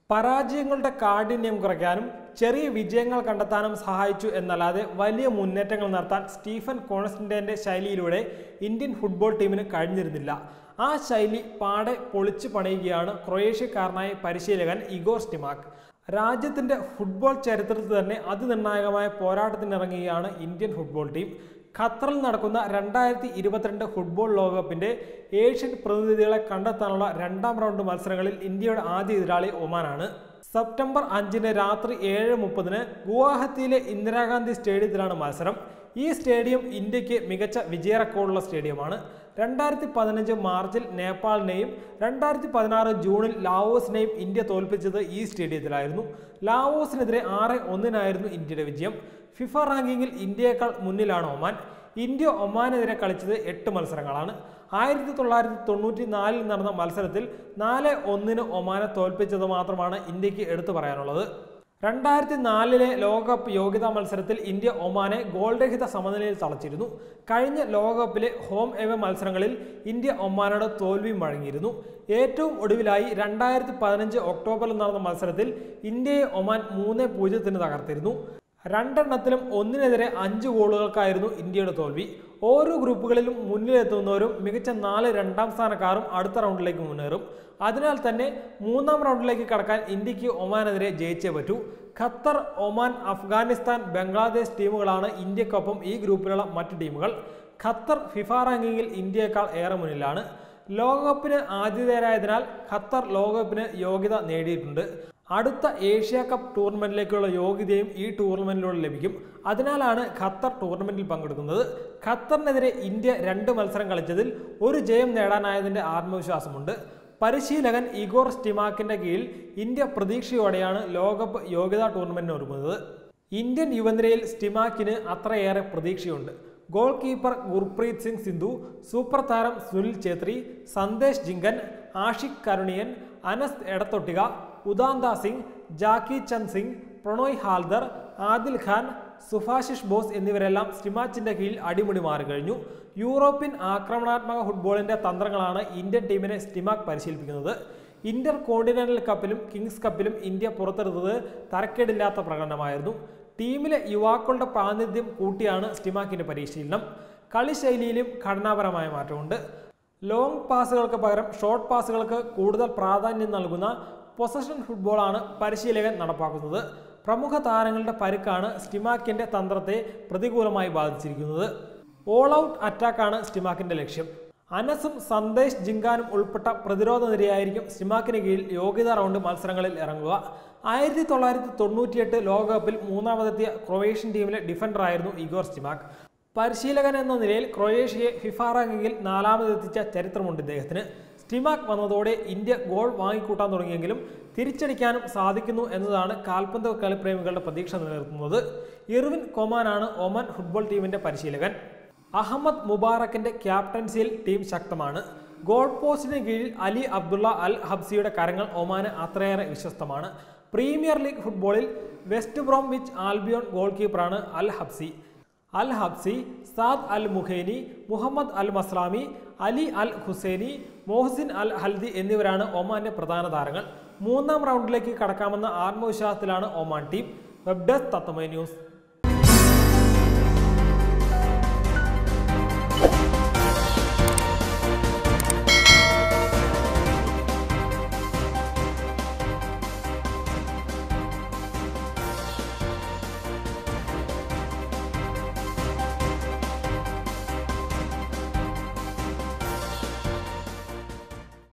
പരാജയങ്ങളുടെ കാഠിന്യം കുറയ്ക്കാനും ചെറിയ വിജയങ്ങൾ കണ്ടെത്താനും സഹായിച്ചു എന്നല്ലാതെ വലിയ മുന്നേറ്റങ്ങൾ നടത്താൻ സ്റ്റീഫൻ കോൺസ്റ്റന്റൈന്റെ ശൈലിയിലൂടെ ഇന്ത്യൻ ഫുട്ബോൾ ടീമിന് കഴിഞ്ഞിരുന്നില്ല ആ ശൈലി പാടെ പൊളിച്ചു പണിയുകയാണ് ക്രൊയേഷ്യക്കാരനായ പരിശീലകൻ ഇഗോർ സ്റ്റിമാക് രാജ്യത്തിന്റെ ഫുട്ബോൾ ചരിത്രത്തിൽ തന്നെ അതിനിർണായകമായ പോരാട്ടത്തിനിറങ്ങുകയാണ് ഇന്ത്യൻ ഫുട്ബോൾ ടീം ഖത്തറിൽ നടക്കുന്ന രണ്ടായിരത്തി ഇരുപത്തിരണ്ട് ഫുട്ബോൾ ലോകകപ്പിന്റെ ഏഷ്യൻ പ്രതിനിധികളെ കണ്ടെത്താനുള്ള രണ്ടാം റൗണ്ട് മത്സരങ്ങളിൽ ഇന്ത്യയുടെ ആദ്യ എതിരാളി ഒമാനാണ് സെപ്റ്റംബർ അഞ്ചിന് രാത്രി ഏഴ് മുപ്പതിന് ഗുവാഹത്തിയിലെ ഇന്ദിരാഗാന്ധി സ്റ്റേഡിയത്തിലാണ് മത്സരം ഈ സ്റ്റേഡിയം ഇന്ത്യക്ക് മികച്ച വിജയ റെക്കോർഡുള്ള സ്റ്റേഡിയമാണ് രണ്ടായിരത്തി പതിനഞ്ച് മാർച്ചിൽ നേപ്പാളിനെയും രണ്ടായിരത്തി പതിനാറ് ജൂണിൽ ലാവോസിനെയും ഇന്ത്യ തോൽപ്പിച്ചത് ഈ സ്റ്റേഡിയത്തിലായിരുന്നു ലാവോസിനെതിരെ ആറ് ഒന്നിനായിരുന്നു ഇന്ത്യയുടെ വിജയം ഫിഫ റാങ്കിങ്ങിൽ ഇന്ത്യയേക്കാൾ മുന്നിലാണ് ഒമാൻ ഇന്ത്യ ഒമാനെതിരെ കളിച്ചത് എട്ട് മത്സരങ്ങളാണ് ആയിരത്തി തൊള്ളായിരത്തി തൊണ്ണൂറ്റി നാലിൽ നടന്ന മത്സരത്തിൽ നാല് ഒന്നിന് ഒമാനെ തോൽപ്പിച്ചത് മാത്രമാണ് ഇന്ത്യക്ക് എടുത്തു പറയാനുള്ളത് രണ്ടായിരത്തി നാലിലെ ലോകകപ്പ് യോഗ്യതാ മത്സരത്തിൽ ഇന്ത്യ ഒമാനെ ഗോൾരഹിത സമനിലയിൽ തളച്ചിരുന്നു കഴിഞ്ഞ ലോകകപ്പിലെ ഹോം എവ മത്സരങ്ങളിൽ ഇന്ത്യ ഒമാനോട് തോൽവിയും വഴങ്ങിയിരുന്നു ഏറ്റവും ഒടുവിലായി രണ്ടായിരത്തി പതിനഞ്ച് ഒക്ടോബറിൽ നടന്ന മത്സരത്തിൽ ഇന്ത്യയെ ഒമാൻ മൂന്ന് പൂജ്യത്തിന് തകർത്തിരുന്നു രണ്ടെണ്ണത്തിലും ഒന്നിനെതിരെ അഞ്ച് ഗോളുകൾക്കായിരുന്നു ഇന്ത്യയുടെ തോൽവി ഓരോ ഗ്രൂപ്പുകളിലും മുന്നിലെത്തുന്നവരും മികച്ച നാല് രണ്ടാം സ്ഥാനക്കാരും അടുത്ത റൗണ്ടിലേക്ക് മുന്നേറും അതിനാൽ തന്നെ മൂന്നാം റൗണ്ടിലേക്ക് കടക്കാൻ ഇന്ത്യക്ക് ഒമാനെതിരെ ജയിച്ചേ പറ്റൂ ഖത്തർ ഒമാൻ അഫ്ഗാനിസ്ഥാൻ ബംഗ്ലാദേശ് ടീമുകളാണ് ഇന്ത്യക്കൊപ്പം ഈ ഗ്രൂപ്പിലുള്ള മറ്റ് ടീമുകൾ ഖത്തർ ഫിഫ റാങ്കിങ്ങിൽ ഇന്ത്യയേക്കാൾ ഏറെ മുന്നിലാണ് ലോകകപ്പിന് ആതിഥേയരായതിനാൽ ഖത്തർ ലോകകപ്പിന് യോഗ്യത നേടിയിട്ടുണ്ട് അടുത്ത ഏഷ്യ കപ്പ് ടൂർണമെന്റിലേക്കുള്ള യോഗ്യതയും ഈ ടൂർണമെന്റിലൂടെ ലഭിക്കും അതിനാലാണ് ഖത്തർ ടൂർണമെന്റിൽ പങ്കെടുക്കുന്നത് ഖത്തറിനെതിരെ ഇന്ത്യ രണ്ട് മത്സരം കളിച്ചതിൽ ഒരു ജയം നേടാനായതിന്റെ ആത്മവിശ്വാസമുണ്ട് പരിശീലകൻ ഇഗോർ സ്റ്റിമാക്കിന്റെ കീഴിൽ ഇന്ത്യ പ്രതീക്ഷയോടെയാണ് ലോകകപ്പ് യോഗ്യതാ ടൂർണമെന്റിന് ഒരുങ്ങുന്നത് ഇന്ത്യൻ യുവനിരയിൽ സ്റ്റിമാക്കിന് അത്രയേറെ പ്രതീക്ഷയുണ്ട് goal keeper Gurpreet Singh Sandhu super താരം സുനിൽ ഛേത്രി സന്ദേശ് ജിങ്കൻ ആഷിഖ് കരുണിയൻ അനസ് എടത്തൊട്ടിക ഉദാന്ത സിംഗ് ജാക്കി ചന്ദ് സിംഗ് പ്രണോയ് ഹാൽദർ ആദിൽ ഖാൻ സുഭാഷിഷ് ബോസ് എന്നിവരെല്ലാം സ്റ്റിമാച്ചിന്റെ കീഴിൽ അടിമുടി മാറിക്കഴിഞ്ഞു യൂറോപ്യൻ ആക്രമണാത്മക ഫുട്ബോളിന്റെ തന്ത്രങ്ങളാണ് ഇന്ത്യൻ ടീമിനെ സ്റ്റിമാക് പരിശീലിപ്പിക്കുന്നത് ഇന്റർ കോണ്ടിനെന്റൽ കപ്പിലും കിങ്സ് കപ്പിലും ഇന്ത്യ പുറത്തെടുത്തത് തരക്കേടില്ലാത്ത പ്രകടനമായിരുന്നു ടീമിലെ യുവാക്കളുടെ പ്രാതിനിധ്യം കൂട്ടിയാണ് സ്റ്റിമാക്കിന്റെ പരിശീലനം കളിശൈലിയിലും ഘടനാപരമായ മാറ്റമുണ്ട് ലോങ് പാസുകൾക്ക് പകരം ഷോർട്ട് പാസുകൾക്ക് കൂടുതൽ പ്രാധാന്യം നൽകുന്ന പൊസഷൻ ഫുട്ബോളാണ് പരിശീലകൻ നടപ്പാക്കുന്നത് പ്രമുഖ താരങ്ങളുടെ പരുക്കാണ് സ്റ്റിമാക്കിന്റെ തന്ത്രത്തെ പ്രതികൂലമായി ബാധിച്ചിരിക്കുന്നത് ഓൾ ഔട്ട് അറ്റാക്കാണ് സ്റ്റിമാക്കിന്റെ ലക്ഷ്യം അനസും സന്ദേശ് ജിങ്കാനും ഉൾപ്പെട്ട പ്രതിരോധ നിരയായിരിക്കും സ്റ്റിമാക്കിന് കീഴിൽ യോഗ്യതാ റൗണ്ട് മത്സരങ്ങളിൽ ഇറങ്ങുക ആയിരത്തി തൊള്ളായിരത്തി തൊണ്ണൂറ്റിയെട്ട് ലോകകപ്പിൽ മൂന്നാമതെത്തിയ ക്രൊയേഷ്യൻ ടീമിലെ ഡിഫൻഡറായിരുന്നു ഇഗോർ സ്റ്റിമാക് പരിശീലകൻ എന്ന നിലയിൽ ക്രൊയേഷ്യയെ ഫിഫ റാങ്കിങ്ങിൽ നാലാമതെത്തിച്ച ചരിത്രമുണ്ട് ഇദ്ദേഹത്തിന് സ്റ്റിമാക് വന്നതോടെ ഇന്ത്യ ഗോൾ വാങ്ങിക്കൂട്ടാൻ തുടങ്ങിയെങ്കിലും തിരിച്ചടിക്കാനും സാധിക്കുന്നു എന്നതാണ് കാൽപന്ത് കളിപ്രേമികളുടെ പ്രതീക്ഷ നിലനിർത്തുന്നത് ഇർവിൻ കൊമാനാണ് ഒമാൻ ഫുട്ബോൾ ടീമിന്റെ പരിശീലകൻ അഹമ്മദ് മുബാറക്കിന്റെ ക്യാപ്റ്റൻസിയിൽ ടീം ശക്തമാണ് ഗോൾ പോസ്റ്റിന് കീഴിൽ അലി അബ്ദുള്ള അൽ ഹബ്സിയുടെ കരങ്ങൾ ഒമാന് അത്രയേറെ വിശ്വസ്തമാണ് പ്രീമിയർ ലീഗ് ഫുട്ബോളിൽ West Bromwich Albion goal കീപ്പറാണ് Al Habsi Al Habsi Saad Al Mukhaini Mohammed Al Maslami Ali Al Hussaini Mohsin Al Haldi എന്നിവരാണ് ഒമാന്റെ പ്രധാന താരങ്ങൾ മൂന്നാം റൗണ്ടിലേക്ക് കടക്കാമെന്ന ആത്മവിശ്വാസത്തിലാണ് ഒമാൻ ടീം വെബ് ഡെസ്ക് തത്തമൈ ന്യൂസ്